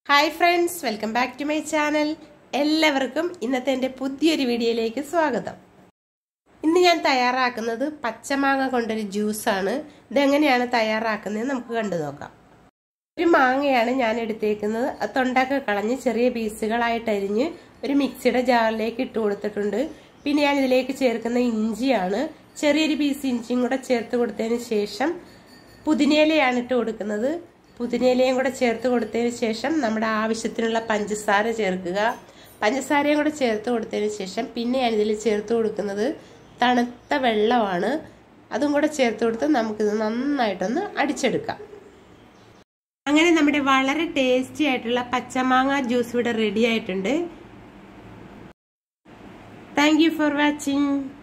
hi friends welcome back to my channel എല്ലാവർക്കും ഇന്നത്തെ എൻ്റെ പുതിയൊരു വീഡിയോയിലേക്ക് സ്വാഗതം ഇന്ന് ഞാൻ തയ്യാറാക്കുന്നത് പച്ചമാങ്ങ കൊണ്ടൊരു ജ്യൂസാണ് ഇതെങ്ങനെയാണ് തയ്യാറാക്കുന്നത് നമുക്ക് കണ്ടു നോക്കാം ഒരു മാങ്ങയാണ് ഞാൻ എടുത്തേക്കുന്നത് അത് തൊണ്ടൊക്കെ കളഞ്ഞ് ചെറിയ പീസുകളായിട്ട് അരിഞ്ഞ് ഒരു മിക്സിയുടെ ജാറിലേക്ക് ഇട്ട് കൊടുത്തിട്ടുണ്ട് പിന്നെ ഞാൻ ഇതിലേക്ക് ചേർക്കുന്ന ഇഞ്ചിയാണ് ചെറിയൊരു പീസ് ഇഞ്ചിയും കൂടെ ചേർത്ത് കൊടുത്തതിന് ശേഷം പുതിനയിലയാണ് ഇട്ട് കൊടുക്കുന്നത് പുതിനയിലയും കൂടെ ചേർത്ത് കൊടുത്തതിന് ശേഷം നമ്മുടെ ആവശ്യത്തിനുള്ള പഞ്ചസാര ചേർക്കുക പഞ്ചസാരയും കൂടെ ചേർത്ത് കൊടുത്തതിന് ശേഷം പിന്നെ ഞാൻ ഇതിൽ ചേർത്ത് കൊടുക്കുന്നത് തണുത്ത വെള്ളമാണ് അതും കൂടെ ചേർത്ത് കൊടുത്ത് നമുക്കിത് നന്നായിട്ടൊന്ന് അടിച്ചെടുക്കാം അങ്ങനെ നമ്മുടെ വളരെ ടേസ്റ്റി ആയിട്ടുള്ള പച്ചമാങ്ങ ജ്യൂസ് ഇവിടെ റെഡി ആയിട്ടുണ്ട് താങ്ക് യു ഫോർ വാച്ചിങ്